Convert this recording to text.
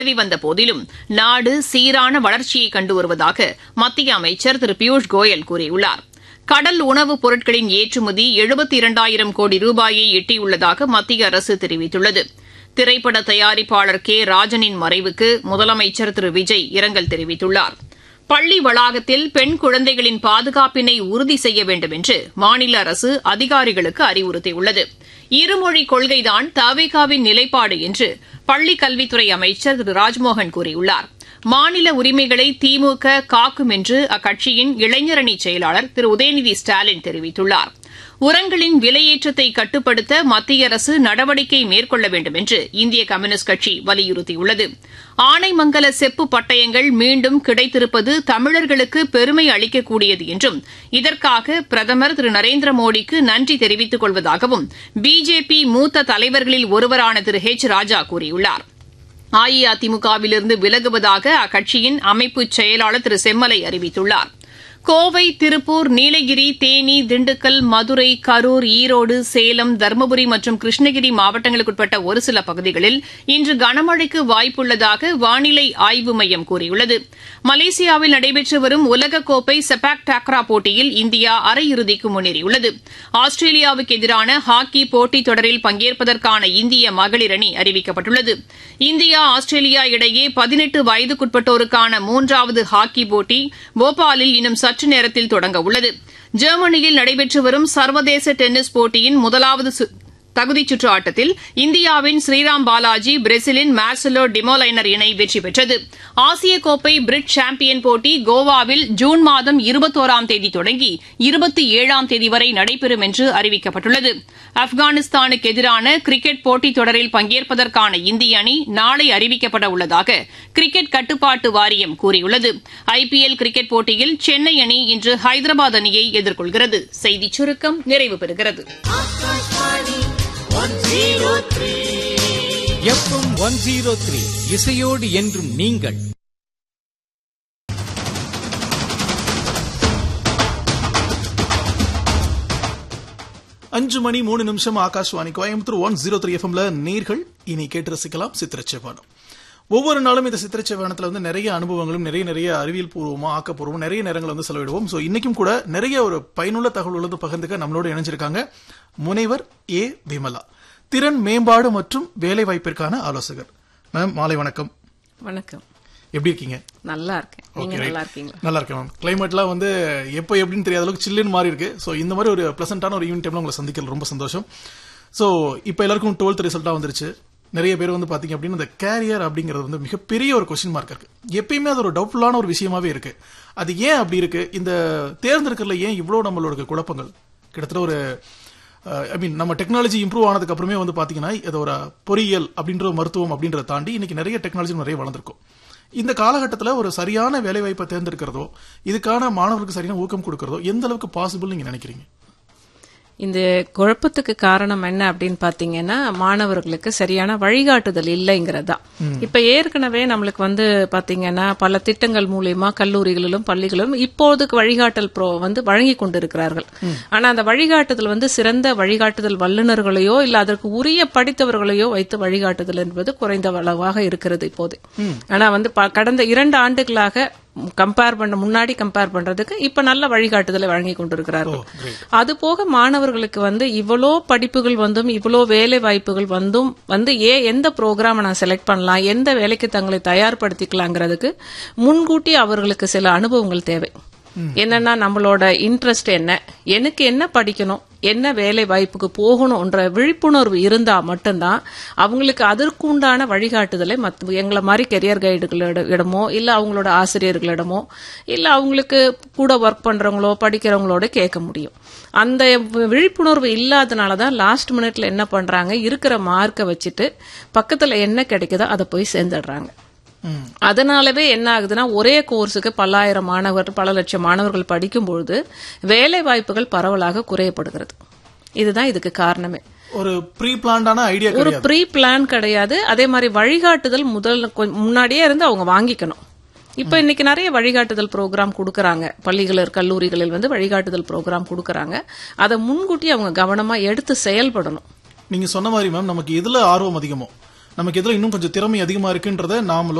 பரவி வந்த போதிலும் நாடு சீரான வளர்ச்சியை கண்டு வருவதாக மத்திய அமைச்சர் திரு பியூஷ் கோயல் கூறியுள்ளார் கடல் உணவுப் பொருட்களின் ஏற்றுமதி எழுபத்தி இரண்டாயிரம் கோடி ரூபாயை எட்டியுள்ளதாக மத்திய அரசு தெரிவித்துள்ளது திரைப்பட தயாரிப்பாளர் கே ராஜனின் மறைவுக்கு முதலமைச்சர் திரு விஜய் இரங்கல் தெரிவித்துள்ளார் பள்ளி வளாகத்தில் பெண் குழந்தைகளின் பாதுகாப்பினை உறுதி செய்ய வேண்டும் என்று மாநில அரசு அதிகாரிகளுக்கு அறிவுறுத்தியுள்ளது இருமொழி கொள்கைதான் தவிகாவின் நிலைப்பாடு என்று பள்ளிக் கல்வித்துறை அமைச்சர் திரு ராஜ்மோகன் கூறியுள்ளார் மாநில உரிமைகளை திமுக காக்கும் என்று அக்கட்சியின் இளைஞரணி செயலாளர் திரு உதயநிதி ஸ்டாலின் தெரிவித்துள்ளார் உரங்களின் விலையேற்றத்தை கட்டுப்படுத்த மத்திய அரசு நடவடிக்கை மேற்கொள்ள வேண்டும் என்று இந்திய கம்யூனிஸ்ட் கட்சி வலியுறுத்தியுள்ளது ஆனைமங்கல செப்பு பட்டயங்கள் மீண்டும் கிடைத்திருப்பது தமிழர்களுக்கு பெருமை அளிக்கக்கூடியது என்றும் இதற்காக பிரதமர் திரு நரேந்திர மோடிக்கு நன்றி தெரிவித்துக் கொள்வதாகவும் பிஜேபி மூத்த தலைவர்களில் ஒருவரான திரு ஹெச் ராஜா கூறியுள்ளார் அஇஅதிமுகவிலிருந்து விலகுவதாக அக்கட்சியின் அமைப்பு செயலாளர் திரு செம்மலை அறிவித்துள்ளார் கோவை திருப்பூர் நீலகிரி தேனி திண்டுக்கல் மதுரை கரூர் ஈரோடு சேலம் தருமபுரி மற்றும் கிருஷ்ணகிரி மாவட்டங்களுக்குட்பட்ட ஒரு சில பகுதிகளில் இன்று கனமழைக்கு வாய்ப்புள்ளதாக வானிலை ஆய்வு மையம் கூறியுள்ளது மலேசியாவில் நடைபெற்று வரும் உலகக்கோப்பை செபாக் டாக்ரா போட்டியில் இந்தியா அரையிறுதிக்கு முன்னேறியுள்ளது ஆஸ்திரேலியாவுக்கு எதிரான ஹாக்கி போட்டித் தொடரில் பங்கேற்பதற்கான இந்திய மகளிர் அணி அறிவிக்கப்பட்டுள்ளது இந்தியா ஆஸ்திரேலியா இடையே பதினெட்டு வயதுக்குட்பட்டோருக்கான மூன்றாவது ஹாக்கி போட்டி போபாலில் இன்னும் சற்று நேரத்தில் தொடங்க உள்ளது ஜெர்மனியில் நடைபெற்று வரும் சர்வதேச டென்னிஸ் போட்டியின் முதலாவது தகுதிச் சுற்று ஆட்டத்தில் இந்தியாவின் ஸ்ரீராம் பாலாஜி பிரேசிலின் மார்செலோ டிமோலைனர் இணை வெற்றி பெற்றது ஆசிய கோப்பை பிரிட் சாம்பியன் போட்டி கோவாவில் ஜூன் மாதம் இருபத்தோராம் தேதி தொடங்கி இருபத்தி ஏழாம் தேதி வரை நடைபெறும் என்று அறிவிக்கப்பட்டுள்ளது ஆப்கானிஸ்தானுக்கு எதிரான கிரிக்கெட் போட்டித் தொடரில் பங்கேற்பதற்கான இந்திய அணி நாளை அறிவிக்கப்பட உள்ளதாக கிரிக்கெட் கட்டுப்பாட்டு வாரியம் கூறியுள்ளது ஐபிஎல் கிரிக்கெட் போட்டியில் சென்னை அணி இன்று ஹைதராபாத் அணியை எதிர்கொள்கிறது செய்திச் சுருக்கம் நிறைவு பெறுகிறது எஃப்எம் ஒன் ஜீரோ த்ரீ இசையோடு என்றும் நீங்கள் அஞ்சு மணி மூணு நிமிஷம் Akashvani Coimbatore one zero three எஃப்எம்ல நேர்கள் இனி கேட்டு ரசிக்கலாம் சித்திரச்சேவானம் ஒவ்வொரு நாளும் இந்த சித்திரச்சேவானத்துல வந்து நிறைய அனுபவங்களும் நிறைய நிறைய அறிவியல் பூர்வமா ஆக்கப்பூர்வம் நிறைய நேரங்கள் வந்து செலவிடுவோம் ஸோ இன்னைக்கும் கூட நிறைய ஒரு பயனுள்ள தகவல் வந்து பகிர்ந்துக்க நம்மளோட இணைஞ்சிருக்காங்க முனைவர் ஏ விமலா திறன் மேம்பாடு மற்றும் வேலை வாய்ப்பிற்கான ஆலோசகர் மேம் மாலை வணக்கம் வணக்கம் எப்படி இருக்கீங்க நல்லா இருக்கேன் நீங்க Okay, right. நல்லா இருக்கீங்களா நல்லா இருக்கேன் மேம் கிளைமேட்லாம் வந்து எப்போ எப்படின்னு தெரியாத அளவுக்கு சில்லுன்னு மாறி இருக்கு ஸோ இந்த மாதிரி ஒரு பிளசண்டான ஒரு ஈவென்ட் டைம்ல உங்களை சந்திக்கிறது ரொம்ப சந்தோஷம் ஸோ இப்போ எல்லாருக்கும் டுவெல்த் ரிசல்ட்டாக வந்துருச்சு நிறைய பேர் வந்து பாத்தீங்க அப்படின்னா இந்த கேரியர் அப்படிங்கிறது வந்து மிகப்பெரிய ஒரு கொஸ்டின் மார்க் இருக்கு எப்பயுமே அது ஒரு டவுட்ஃபுல்லான ஒரு விஷயமாவே இருக்கு அது ஏன் அப்படி இருக்கு இந்த தேர்ந்தெடுக்கிறதுல ஏன் இவ்வளோ நம்மளோட குழப்பங்கள் கிட்டத்தட்ட ஒரு ஐ மீன் நம்ம டெக்னாலஜி இம்ப்ரூவ் ஆனதுக்கு அப்புறமே வந்து பாத்தீங்கன்னா இது ஒரு பொறியியல் அப்படின்ற ஒரு மருத்துவம் அப்படின்றத தாண்டி இன்னைக்கு நிறைய டெக்னாலஜி நிறைய வளர்ந்துருக்கும் இந்த காலகட்டத்தில் ஒரு சரியான வேலைவாய்ப்பை தேர்ந்தெடுக்கிறதோ இதுக்கான மாணவர்களுக்கு சரியான ஊக்கம் கொடுக்கறதோ எந்த அளவுக்கு பாசிபிள் நீங்க நினைக்கிறீங்க இந்த குழப்பத்துக்கு காரணம் என்ன அப்படின்னு பாத்தீங்கன்னா மாணவர்களுக்கு சரியான வழிகாட்டுதல் இல்லைங்கிறதா இப்ப ஏற்கனவே நம்மளுக்கு வந்து பாத்தீங்கன்னா பல திட்டங்கள் மூலியமா கல்லூரிகளிலும் பள்ளிகளிலும் இப்போதுக்கு வழிகாட்டல் ப்ரோ வந்து வழங்கி கொண்டிருக்கிறார்கள் ஆனா அந்த வழிகாட்டுதல் வந்து சிறந்த வழிகாட்டுதல் வல்லுநர்களையோ இல்ல அதற்கு உரிய படித்தவர்களையோ வைத்து வழிகாட்டுதல் என்பது குறைந்த அளவாக இருக்கிறது இப்போது ஆனா வந்து ப- கடந்த இரண்டு ஆண்டுகளாக கம்பேர் பண்ண முன்னாடி கம்பேர் பண்றதுக்கு இப்ப நல்ல வழிகாட்டுதலை வழங்கி கொண்டிருக்கிறார்கள் அது போக மாணவர்களுக்கு வந்து இவ்வளோ படிப்புகள் வந்தும் இவ்வளோ வேலை வாய்ப்புகள் வந்தும் வந்து ஏ எந்த ப்ரோக்ராமை நான் செலக்ட் பண்ணலாம் எந்த வேலைக்கு தங்களை தயார்படுத்திக்கலாங்கிறதுக்கு முன்கூட்டி அவர்களுக்கு சில அனுபவங்கள் தேவை என்னன்னா நம்மளோட இன்ட்ரெஸ்ட் என்ன எனக்கு என்ன படிக்கணும் என்ன வேலை வாய்ப்புக்கு போகணும்ன்ற விழிப்புணர்வு இருந்தா மட்டும்தான் அவங்களுக்கு அதற்குண்டான வழிகாட்டுதலை மத்த எங்களை மாதிரி கெரியர் கைடுகளிடமோ இல்ல அவங்களோட ஆசிரியர்களிடமோ இல்ல அவங்களுக்கு கூட ஒர்க் பண்றவங்களோ படிக்கிறவங்களோட கேட்க முடியும் அந்த விழிப்புணர்வு இல்லாதனால தான் லாஸ்ட் மினிட்ல என்ன பண்றாங்க இருக்கிற மார்க்கை வச்சுட்டு பக்கத்துல என்ன கிடைக்குதோ அதை போய் சேர்ந்துடுறாங்க அதனாலவே என்ன ஆகுதுன்னா ஒரே கோர்ஸுக்கு பல்லாயிரம் மாணவர் பல லட்சம் மாணவர்கள் படிக்கும்பொழுது வேலை வாய்ப்புகள் பரவலாக குறையப்படுகிறது இதுதான் இதுக்கு காரணமே ஒரு ப்ரீ பிளான்டான ஐடியா ஒரு கிடையாது ப்ரீ பிளான் கிடையாது அதே மாதிரி வழிகாட்டுதல் முதல் கொஞ்ச- முன்னாடியே இருந்து அவங்க வாங்கிக்கணும் இப்ப இன்னைக்கு நிறைய வழிகாட்டுதல் ப்ரோக்ராம் கொடுக்கறாங்க பள்ளிகளில் கல்லூரிகளில் வந்து வழிகாட்டுதல் ப்ரோக்ராம் கொடுக்கறாங்க அதை முன்கூட்டி அவங்க கவனமா எடுத்து செயல்படணும் நீங்க சொன்ன மாதிரி மேம் நமக்கு எதுல ஆர்வம் அதிகமோ நமக்கு எதுல இன்னும் கொஞ்சம் திறமை அதிகமா இருக்குன்றத நாமளோ